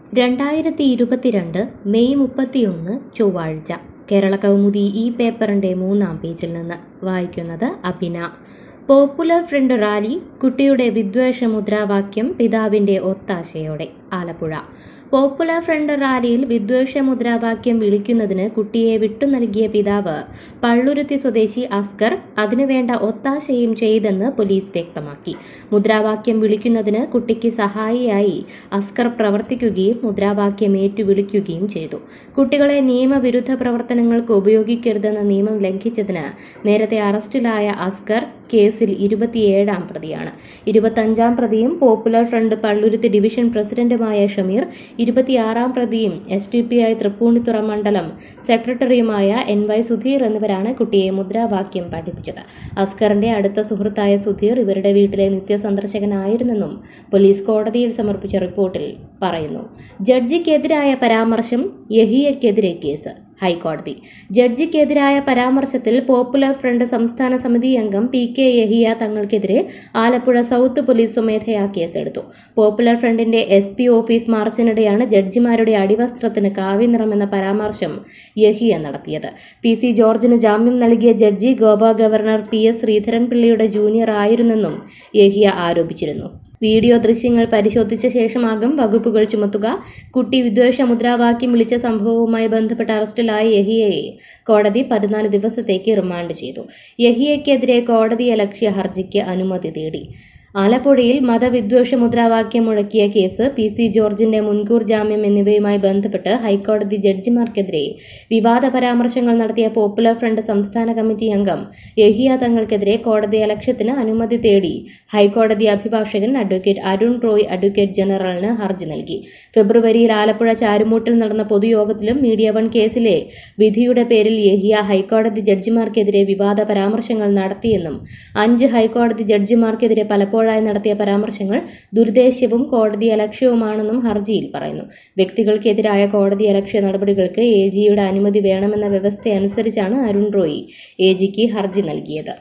രണ്ടായിരത്തി ഇരുപത്തിരണ്ട് മെയ് മുപ്പത്തിയൊന്ന് ചൊവ്വാഴ്ച കേരള കൗമുദി ഈ പേപ്പറിൻ്റെ മൂന്നാം പേജിൽ നിന്ന് വായിക്കുന്നത് അഭിന പോപ്പുലർ ഫ്രണ്ട് റാലി കുട്ടിയുടെ വിദ്വേഷ മുദ്രാവാക്യം പിതാവിൻ്റെ ഒത്താശയോടെ ആലപ്പുഴ പോപ്പുലർ ഫ്രണ്ട് റാലിയിൽ വിദ്വേഷ മുദ്രാവാക്യം വിളിക്കുന്നതിന് കുട്ടിയെ വിട്ടു നൽകിയ പിതാവ് പള്ളുരുത്തി സ്വദേശി അസ്കർ അതിനുവേണ്ട ഒത്താശയും ചെയ്തെന്ന് പോലീസ് വ്യക്തമാക്കി മുദ്രാവാക്യം വിളിക്കുന്നതിന് കുട്ടിക്ക് സഹായിയായി അസ്കർ പ്രവർത്തിക്കുകയും മുദ്രാവാക്യം ഏറ്റുവിളിക്കുകയും ചെയ്തു കുട്ടികളെ നിയമവിരുദ്ധ പ്രവർത്തനങ്ങൾക്ക് ഉപയോഗിക്കരുതെന്ന നിയമം ലംഘിച്ചതിന് നേരത്തെ അറസ്റ്റിലായ അസ്കർ കേസിൽ ഇരുപത്തിയേഴാം പ്രതിയാണ് ഇരുപത്തഞ്ചാം പ്രതിയും പോപ്പുലർ ഫ്രണ്ട് പള്ളുരുത്തി ഡിവിഷൻ പ്രസിഡന്റുമായ ഷമീർ ഇരുപത്തിയാറാം പ്രതിയും S D P I Thrippunithura മണ്ഡലം സെക്രട്ടറിയുമായ എൻ വൈ സുധീർ എന്നിവരാണ് കുട്ടിയെ മുദ്രാവാക്യം പഠിപ്പിച്ചത് അസ്കറിന്റെ അടുത്ത സുഹൃത്തായ സുധീർ ഇവരുടെ വീട്ടിലെ നിത്യസന്ദർശകനായിരുന്നെന്നും പോലീസ് കോടതിയിൽ സമർപ്പിച്ച റിപ്പോർട്ടിൽ പറയുന്നു ജഡ്ജിക്കെതിരായ പരാമർശം യഹിയക്കെതിരെ കേസ് ഹൈക്കോടതി ജഡ്ജിക്കെതിരായ പരാമർശത്തിൽ പോപ്പുലർ ഫ്രണ്ട് സംസ്ഥാന സമിതി അംഗം പി കെ യഹിയ തങ്ങൾക്കെതിരെ ആലപ്പുഴ സൗത്ത് പോലീസ് സ്വമേധയാ കേസെടുത്തു പോപ്പുലർ ഫ്രണ്ടിന്റെ എസ് പി ഓഫീസ് മാർച്ചിനിടെയാണ് ജഡ്ജിമാരുടെ അടിവസ്ത്രത്തിന് കാവ്യനിറമെന്ന പരാമർശം യഹിയ നടത്തിയത് പി സി ജോർജിന് ജാമ്യം നൽകിയ ജഡ്ജി ഗോവ ഗവർണർ പി എസ് ശ്രീധരൻപിള്ളയുടെ ജൂനിയർ ആയിരുന്നെന്നും യഹിയ ആരോപിച്ചിരുന്നു വീഡിയോ ദൃശ്യങ്ങൾ പരിശോധിച്ച ശേഷമാകും വകുപ്പുകൾ ചുമത്തുക കുട്ടി വിദ്വേഷ മുദ്രാവാക്യം വിളിച്ച സംഭവവുമായി ബന്ധപ്പെട്ട് അറസ്റ്റിലായ യഹിയയെ കോടതി പതിനാല് ദിവസത്തേക്ക് റിമാൻഡ് ചെയ്തു യഹിയയ്ക്കെതിരെ കോടതിയലക്ഷ്യ ഹർജിക്ക് അനുമതി തേടി ആലപ്പുഴയിൽ മതവിദ്വേഷ മുദ്രാവാക്യം മുഴക്കിയ കേസ് പി സി ജോർജിന്റെ മുൻകൂർ ജാമ്യം എന്നിവയുമായി ബന്ധപ്പെട്ട് ഹൈക്കോടതി ജഡ്ജിമാർക്കെതിരെ വിവാദ പരാമർശങ്ങൾ നടത്തിയ പോപ്പുലർ ഫ്രണ്ട് സംസ്ഥാന കമ്മിറ്റി അംഗം യഹിയ തങ്ങൾക്കെതിരെ കോടതി അലക്ഷ്യത്തിന് അനുമതി തേടി ഹൈക്കോടതി അഭിഭാഷകൻ അഡ്വക്കേറ്റ് അരുൺ റോയ് അഡ്വക്കേറ്റ് ജനറലിന് ഹർജി നൽകി ഫെബ്രുവരിയിൽ ആലപ്പുഴ ചാരുമൂട്ടിൽ നടന്ന പൊതുയോഗത്തിലും മീഡിയ വൺ കേസിലെ വിധിയുടെ പേരിൽ യഹിയ ഹൈക്കോടതി ജഡ്ജിമാർക്കെതിരെ വിവാദ പരാമർശങ്ങൾ നടത്തിയെന്നും അഞ്ച് ഹൈക്കോടതി ജഡ്ജിമാർക്കെതിരെ പലപ്പോഴായി നടത്തിയ പരാമർശങ്ങൾ ദുരുദ്ദേശ്യവും കോടതി അലക്ഷ്യവുമാണെന്നും ഹർജിയിൽ പറയുന്നു വ്യക്തികൾക്കെതിരായ കോടതി അലക്ഷ്യ നടപടികൾക്ക് എ ജിയുടെ അനുമതി വേണമെന്ന വ്യവസ്ഥയനുസരിച്ചാണ് അരുൺ റോയി എ ജിക്ക് ഹർജി നൽകിയത്